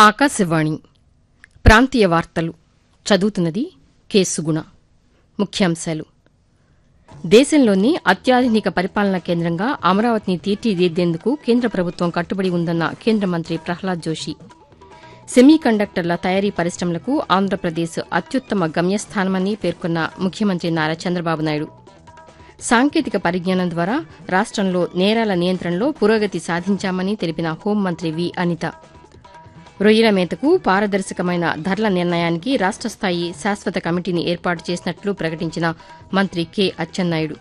ఆకాశవాణి ప్రాంతీయ వార్తలు చదువుతున్నది కె సుగుణ ముఖ్యాంశాలు దేశంలోని అత్యాధునిక పరిపాలనా కేంద్రంగా అమరావతిని తీర్చిదిద్దేందుకు కేంద్ర ప్రభుత్వం కట్టుబడి ఉందన్న కేంద్ర మంత్రి ప్రహ్లాద్ జోషి సెమీ కండక్టర్ల తయారీ పరిశ్రమలకు ఆంధ్రప్రదేశ్ అత్యుత్తమ గమ్యస్థానమని పేర్కొన్న ముఖ్యమంత్రి నారా చంద్రబాబు నాయుడు సాంకేతిక పరిజ్ఞానం ద్వారా రాష్టంలో నేరాల నియంత్రణలో పురోగతి సాధించామని తెలిపిన హోంమంత్రి వి అనిత రొయ్యల మేతకు పారదర్శకమైన ధరల నిర్ణయానికి రాష్ట స్థాయి శాశ్వత కమిటీని ఏర్పాటు చేసినట్లు ప్రకటించిన మంత్రి కె అచ్చెన్నాయుడు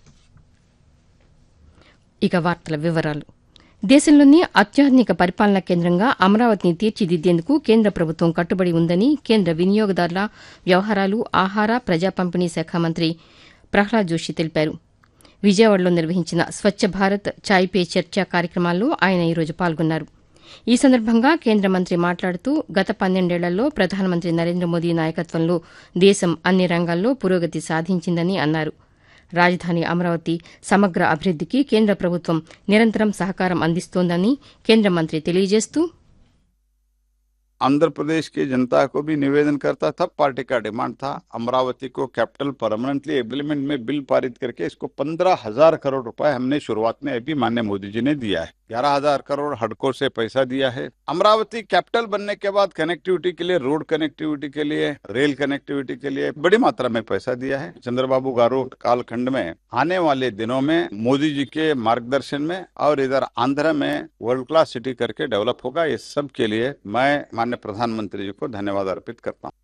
ఇక వార్తల వివరాలు దేశంలోని అత్యాధునిక పరిపాలనా కేంద్రంగా అమరావతిని తీర్చిదిద్దేందుకు కేంద్ర ప్రభుత్వం కట్టుబడి ఉందని కేంద్ర వినియోగదారుల వ్యవహారాలు ఆహార ప్రజా పంపిణీ శాఖ మంత్రి ప్రహ్లాద్ జోషి తెలిపారు విజయవాడలో నిర్వహించిన స్వచ్ఛ భారత్ చాయ్ పే చర్చ కార్యక్రమాల్లో ఆయన ఈరోజు పాల్గొన్నారు ఈ సందర్భంగా కేంద్ర మంత్రి మాట్లాడుతూ గత పన్నెండేళ్లలో ప్రధానమంత్రి నరేంద్ర మోదీ నాయకత్వంలో దేశం అన్ని రంగాల్లో పురోగతి సాధించిందని అన్నారు రాజధాని అమరావతి సమగ్ర అభివృద్దికి కేంద్ర ప్రభుత్వం నిరంతరం సహకారం అందిస్తోందని కేంద్ర మంత్రి తెలియజేస్తూ आंध्र प्रदेश की जनता को भी निवेदन करता था पार्टी का डिमांड था अमरावती को कैपिटल परमानेंटली एग्रीमेंट में बिल पारित करके इसको पंद्रह हजार करोड़ रुपए हमने शुरुआत में अभी माननीय मोदी जी ने दिया है ग्यारह हजार करोड़ हडको से पैसा दिया है अमरावती कैपिटल बनने के बाद कनेक्टिविटी के लिए रोड कनेक्टिविटी के लिए रेल कनेक्टिविटी के लिए बड़ी मात्रा में पैसा दिया है चंद्रबाबू गारू कालखंड में आने वाले दिनों में मोदी जी के मार्गदर्शन में और इधर आंध्र में वर्ल्ड क्लास सिटी करके डेवलप होगा ये सब के लिए मैं माननीय प्रधानमंत्री जी को धन्यवाद अर्पित करता हूँ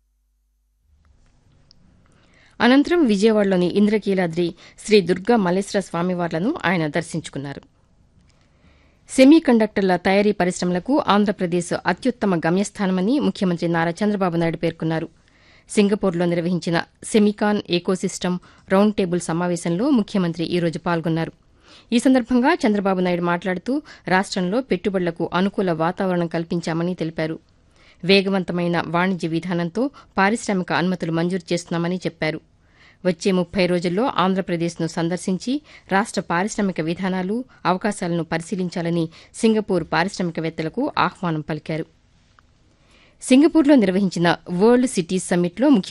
అనంతరం విజయవాడలోని ఇంద్రకీలాద్రి శ్రీ దుర్గా మల్లేశ్వర స్వామివార్లను ఆయన దర్శించుకున్నారు సెమీ కండక్టర్ల తయారీ పరిశ్రమలకు ఆంధ్రప్రదేశ్ అత్యుత్తమ గమ్యస్థానమని ముఖ్యమంత్రి నారా చంద్రబాబు నాయుడు పేర్కొన్నారు సింగపూర్లో నిర్వహించిన సెమికాన్ ఏకోసిస్టమ్ రౌండ్ టేబుల్ సమావేశంలో ముఖ్యమంత్రి ఈరోజు పాల్గొన్నారు ఈ సందర్భంగా చంద్రబాబు నాయుడు మాట్లాడుతూ రాష్టంలో పెట్టుబడులకు అనుకూల వాతావరణం కల్పించామని తెలిపారు వేగవంతమైన వాణిజ్య విధానంతో పారిశ్రామిక అనుమతులు మంజూరు చేస్తున్నామని చెప్పారు వచ్చే ముప్పై రోజుల్లో ఆంధ్రప్రదేశ్ను సందర్శించి రాష్ట పారిశ్రామిక విధానాలు అవకాశాలను పరిశీలించాలని సింగపూర్ పారిశ్రామికవేత్తలకు ఆహ్వానం పలికారు సింగపూర్లో నిర్వహించిన వరల్డ్ సిటీస్ సమ్మిట్లో